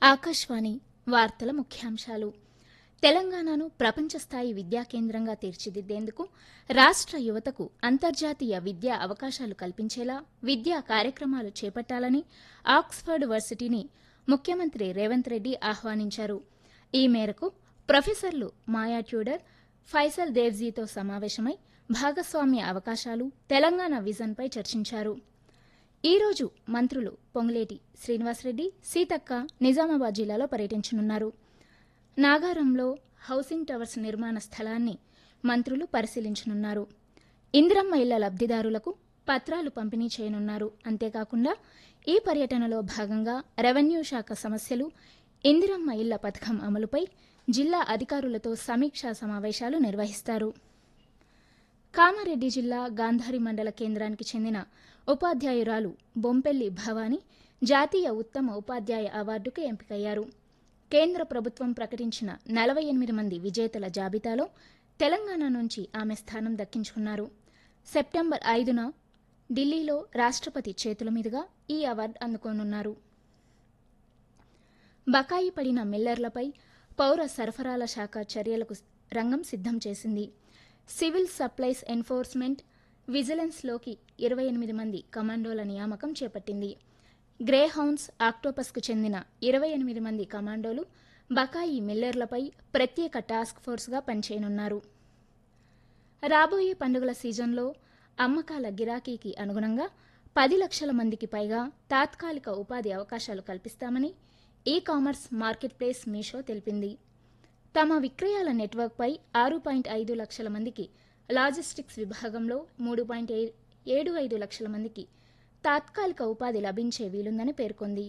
ఆకాశవాణి వార్తల ముఖ్యాంశాలు తెలంగాణను ప్రపంచ స్థాయి విద్యా కేంద్రంగా తీర్చిదిద్దేందుకు రాష్ట్ర యువతకు అంతర్జాతీయ విద్యా అవకాశాలు కల్పించేలా విద్యా కార్యక్రమాలు చేపట్టాలని ఆక్స్ఫర్డ్ వర్సిటీని ముఖ్యమంత్రి రేవంత్ రెడ్డి ఆహ్వానించారు ఈ మేరకు ప్రొఫెసర్లు మాయా ట్యూడర్ ఫైసల్ దేవ్జీతో సమావేశమై భాగస్వామ్య అవకాశాలు తెలంగాణ విజన్పై చర్చించారు ఈ రోజు మంత్రులు పొంగులేటి శ్రీనివాసరెడ్డి సీతక్క నిజామాబాద్ జిల్లాలో పర్యటించనున్నారు నాగారంలో హౌసింగ్ టవర్స్ నిర్మాణ స్థలాన్ని మంత్రులు పరిశీలించనున్నారు ఇందిరమ్మ ఇళ్ల లబ్దిదారులకు పత్రాలు పంపిణీ చేయనున్నారు అంతేకాకుండా ఈ పర్యటనలో భాగంగా రెవెన్యూ శాఖ సమస్యలు ఇందిరమ్మ ఇళ్ల పథకం అమలుపై జిల్లా అధికారులతో సమీక్షా సమావేశాలు నిర్వహిస్తారు కామారెడ్డి జిల్లా గాంధారి మండల కేంద్రానికి చెందిన ఉపాధ్యాయురాలు బొంపెల్లి భవానీ జాతీయ ఉత్తమ ఉపాధ్యాయ అవార్డుకు ఎంపికయ్యారు కేంద్ర ప్రభుత్వం ప్రకటించిన నలభై ఎనిమిది మంది విజేతల జాబితాలో తెలంగాణ నుంచి ఆమె స్థానం దక్కించుకున్నారు సెప్టెంబర్ ఐదున ఢిల్లీలో రాష్ట్రపతి చేతుల మీదుగా ఈ అవార్డు అందుకోనున్నారు బకాయి పడిన మిల్లర్లపై పౌర సరఫరాల శాఖ చర్యలకు రంగం సిద్ధం చేసింది సివిల్ సప్లైస్ ఎన్ఫోర్స్మెంట్ విజిలెన్స్లోకి ఇరవై ఎనిమిది మంది కమాండోల నియామకం చేపట్టింది గ్రే హౌన్స్ ఆక్టోపస్కు చెందిన ఇరవై ఎనిమిది మంది కమాండోలు బకాయి మిల్లర్లపై ప్రత్యేక టాస్క్ ఫోర్స్గా పనిచేయనున్నారు రాబోయే పండుగల సీజన్లో అమ్మకాల గిరాకీకి అనుగుణంగా పది లక్షల మందికి పైగా తాత్కాలిక ఉపాధి అవకాశాలు కల్పిస్తామని e commerce market place Meesho తెలిపింది తమ విక్రయాల నెట్వర్క్పై ఆరు పాయింట్ ఐదు లక్షల మందికి లాజిస్టిక్స్ విభాగంలో మూడు పాయింట్ ఏడు ఐదు లక్షల మందికి తాత్కాలిక ఉపాధి లభించే వీలుందని పేర్కొంది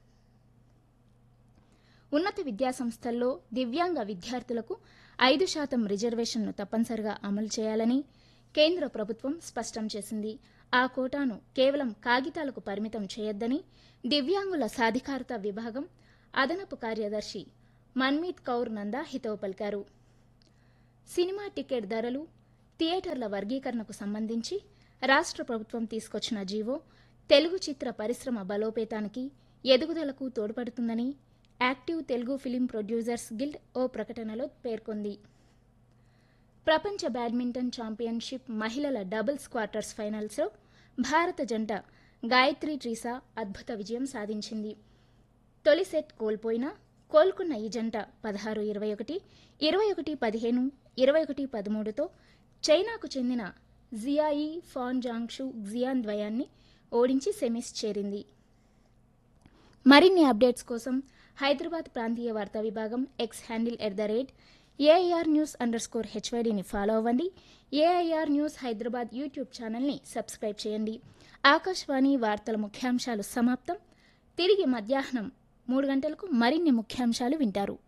ఉన్నత విద్యాసంస్థల్లో దివ్యాంగ విద్యార్థులకు ఐదు శాతం రిజర్వేషన్ను తప్పనిసరిగా అమలు చేయాలని కేంద్ర ప్రభుత్వం స్పష్టం చేసింది ఆ కోటాను కేవలం కాగితాలకు పరిమితం చేయొద్దని దివ్యాంగుల సాధికారత విభాగం అదనపు కార్యదర్శి మన్మీత్ కౌర్ నందా హితవు పలికారు సినిమా టికెట్ ధరలు థియేటర్ల వర్గీకరణకు సంబంధించి రాష్ట్ర ప్రభుత్వం తీసుకొచ్చిన జీవో తెలుగు చిత్ర పరిశ్రమ బలోపేతానికి ఎదుగుదలకు తోడ్పడుతుందని active Telugu film producers guild ఓ ప్రకటనలో పేర్కొంది ప్రపంచ బ్యాడ్మింటన్ ఛాంపియన్షిప్ మహిళల డబుల్స్ క్వార్టర్స్ ఫైనల్స్లో భారత జంట గాయత్రి ట్రీసా అద్భుత విజయం సాధించింది తొలి సెట్ కోల్పోయినా కోలుకున్న ఈ జంట పదహారు ఇరవై ఒకటి ఇరవై ఒకటి పదిహేను ఇరవై ఒకటి పదమూడుతో చైనాకు చెందిన జియాయి ఫాన్ జాంగ్షు జియాన్ ద్వయాన్ని ఓడించి సెమీస్ చేరింది మరిన్ని అప్డేట్స్ కోసం హైదరాబాద్ ప్రాంతీయ వార్తా విభాగం X handle at the rate AIR news underscore స్కోర్ హెచ్వైడిని ఫాలో అవ్వండి ఏఐఆర్ న్యూస్ హైదరాబాద్ యూట్యూబ్ ఛానల్ని సబ్స్క్రైబ్ చేయండి ఆకాశవాణి వార్తల ముఖ్యాంశాలు సమాప్తం తిరిగి మధ్యాహ్నం మూడు గంటలకు మరిన్ని ముఖ్యాంశాలు వింటారు